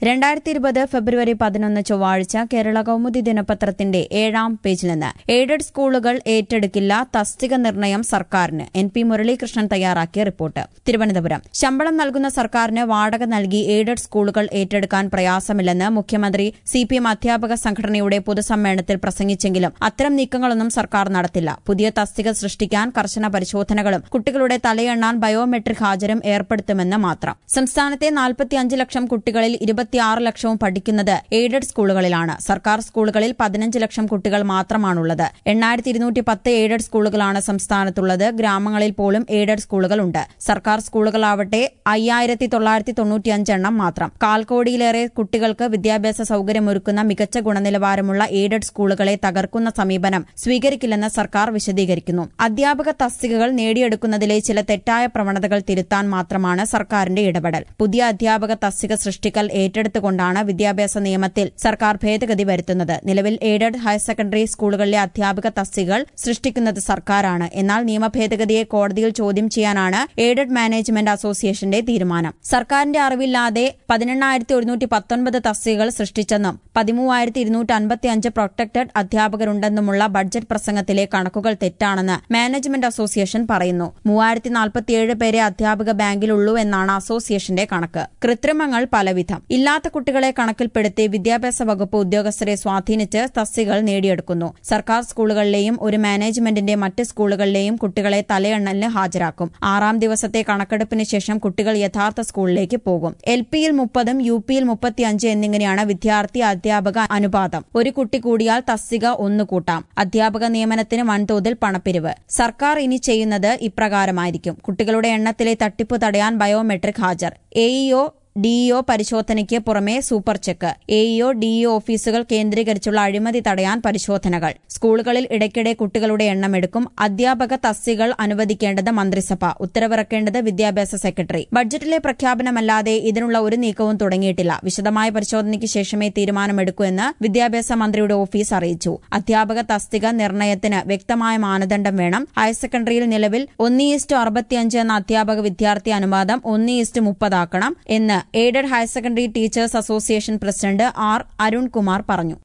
രണ്ടായിരത്തി ഇരുപത് ഫെബ്രുവരി പതിനൊന്ന് ചൊവ്വാഴ്ച കേരള കൗമുദി ദിനപത്രത്തിന്റെ ഏഴാം പേജിൽ നിന്ന് എയ്ഡഡ് സ്കൂളുകൾ ഏറ്റെടുക്കില്ല തസ്തിക നിർണയം സർക്കാരിന് എൻ പി മുരളീകൃഷ്ണൻ തയ്യാറാക്കിയ റിപ്പോർട്ട് തിരുവനന്തപുരം ശമ്പളം നൽകുന്ന സർക്കാരിന് വാടക നൽകി എയ്ഡഡ് സ്കൂളുകൾ ഏറ്റെടുക്കാൻ പ്രയാസമില്ലെന്ന് മുഖ്യമന്ത്രി സി പി എം അധ്യാപക സംഘടനയുടെ പൊതുസമ്മേളനത്തിൽ പ്രസംഗിച്ചെങ്കിലും അത്തരം നീക്കങ്ങളൊന്നും സർക്കാർ നടത്തില്ല പുതിയ തസ്തിക സൃഷ്ടിക്കാൻ കർശന പരിശോധനകളും കുട്ടികളുടെ തലയെണ്ണാൻ ബയോമെട്രിക് ഹാജരും ഏർപ്പെടുത്തുമെന്ന് മാത്രം സംസ്ഥാനത്തെ നാൽപ്പത്തിയഞ്ച് ലക്ഷം കുട്ടികളിൽ ഇരുപത്തിയാറ് ലക്ഷവും പഠിക്കുന്നത് എയ്ഡഡ് സ്കൂളുകളിലാണ് സർക്കാർ സ്കൂളുകളിൽ പതിനഞ്ച് ലക്ഷം കുട്ടികൾ മാത്രമാണുള്ളത് എണ്ണായിരത്തി ഇരുന്നൂറ്റി പത്ത് എയ്ഡഡ് സ്കൂളുകളാണ് സംസ്ഥാനത്തുള്ളത് ഗ്രാമങ്ങളിൽ പോലും എയ്ഡഡ് സ്കൂളുകളുണ്ട് സർക്കാർ സ്കൂളുകളാവട്ടെ അയ്യായിരത്തി തൊള്ളായിരത്തി തൊണ്ണൂറ്റിയഞ്ച് എണ്ണം മാത്രം കാൽക്കോടിയിലേറെ കുട്ടികൾക്ക് വിദ്യാഭ്യാസ സൌകര്യമൊരുക്കുന്ന മികച്ച ഗുണനിലവാരമുള്ള എയ്ഡഡ് സ്കൂളുകളെ തകർക്കുന്ന സമീപനം സ്വീകരിക്കില്ലെന്ന് സർക്കാർ വിശദീകരിക്കുന്നു അധ്യാപക തസ്തികകൾ നേടിയെടുക്കുന്നതിലെ ചില തെറ്റായ പ്രവണതകൾ തിരുത്താൻ മാത്രമാണ് സർക്കാരിന്റെ ഇടപെടൽ പുതിയ അധ്യാപക തസ്തിക സൃഷ്ടിക്കൽ ഏറ്റെടുത്തുകൊണ്ടാണ് വിദ്യാഭ്യാസ നിയമത്തിൽ സർക്കാർ ഭേദഗതി വരുത്തുന്നത് നിലവിൽ എയ്ഡഡ് ഹയർ സെക്കൻഡറി സ്കൂളുകളിലെ അധ്യാപക തസ്തികകൾ സൃഷ്ടിക്കുന്നത് സർക്കാരാണ് എന്നാൽ നിയമഭേദഗതിയെ കോടതിയിൽ ചോദ്യം ചെയ്യാനാണ് എയ്ഡഡ് മാനേജ്മെന്റ് അസോസിയേഷന്റെ തീരുമാനം സർക്കാരിന്റെ അറിവില്ലാതെ പതിനെണ്ണായിരത്തി ഒരുന്നൂറ്റി പത്തൊൻപത് തസ്തികകൾ സൃഷ്ടിച്ചെന്നും പതിമൂവായിരത്തി ഇരുന്നൂറ്റി അൻപത്തിയഞ്ച് പ്രൊട്ടക്ടഡ് അധ്യാപകരുണ്ടെന്നുമുള്ള ബഡ്ജറ്റ് പ്രസംഗത്തിലെ കണക്കുകൾ തെറ്റാണെന്ന് മാനേജ്മെന്റ് അസോസിയേഷൻ പറയുന്നു മൂവായിരത്തി നാൽപ്പത്തിയേഴ് പേരെ അധ്യാപക ബാങ്കിലുള്ളൂ എന്നാണ് അസോസിയേഷന്റെ കണക്ക് കൃത്രിമങ്ങൾ പലവിധം ഇല്ലാത്ത കുട്ടികളെ കണക്കിൽപ്പെടുത്തി വിദ്യാഭ്യാസ വകുപ്പ് ഉദ്യോഗസ്ഥരെ സ്വാധീനിച്ച് തസ്തികകൾ നേടിയെടുക്കുന്നു സർക്കാർ സ്കൂളുകളിലെയും ഒരു മാനേജ്മെന്റിന്റെ മറ്റ് സ്കൂളുകളിലെയും കുട്ടികളെ തലയെണ്ണലിന് ഹാജരാക്കും ആറാം ദിവസത്തെ കണക്കെടുപ്പിന് ശേഷം കുട്ടികൾ യഥാർത്ഥ സ്കൂളിലേക്ക് പോകും എൽ പിയിൽ മുപ്പതും യു പിയിൽ മുപ്പത്തിയഞ്ച് എന്നിങ്ങനെയാണ് വിദ്യാർത്ഥി അധ്യാപക അനുപാതം ഒരു കുട്ടി കൂടിയാൽ തസ്തിക ഒന്ന് കൂട്ടാം അധ്യാപക നിയമനത്തിന് വൻതോതിൽ പണപ്പിരിവ് സർക്കാർ ഇനി ചെയ്യുന്നത് ഇപ്രകാരമായിരിക്കും കുട്ടികളുടെ എണ്ണത്തിലെ തട്ടിപ്പ് തടയാൻ ബയോമെട്രിക് ഹാജർ എഇഒ ഡിഇഒ പരിശോധനയ്ക്ക് പുറമെ സൂപ്പർ ചെക്ക് എഇഒ ഡിഇഒ ഓഫീസുകൾ കേന്ദ്രീകരിച്ചുള്ള അഴിമതി തടയാൻ പരിശോധനകൾ സ്കൂളുകളിൽ ഇടയ്ക്കിടെ കുട്ടികളുടെ എണ്ണം എടുക്കും അധ്യാപക തസ്തികൾ അനുവദിക്കേണ്ടത് മന്ത്രിസഭ ഉത്തരവിറക്കേണ്ടത് വിദ്യാഭ്യാസ സെക്രട്ടറി ബഡ്ജറ്റിലെ പ്രഖ്യാപനമല്ലാതെ ഇതിനുള്ള ഒരു നീക്കവും തുടങ്ങിയിട്ടില്ല വിശദമായ പരിശോധനയ്ക്ക് ശേഷമേ തീരുമാനമെടുക്കൂ എന്ന് വിദ്യാഭ്യാസ മന്ത്രിയുടെ ഓഫീസ് അറിയിച്ചു അധ്യാപക തസ്തിക നിർണയത്തിന് വ്യക്തമായ മാനദണ്ഡം വേണം ഹയർ സെക്കൻഡറിയിൽ നിലവിൽ ഒന്ന് ഈസ്റ്റ് അറുപത്തിയഞ്ച് എന്ന അധ്യാപക വിദ്യാർത്ഥി അനുപാതം ഒന്ന് ഈസ്റ്റ് മുപ്പതാക്കണം എന്ന് aided higher secondary teachers association president R Arunkumar പറഞ്ഞു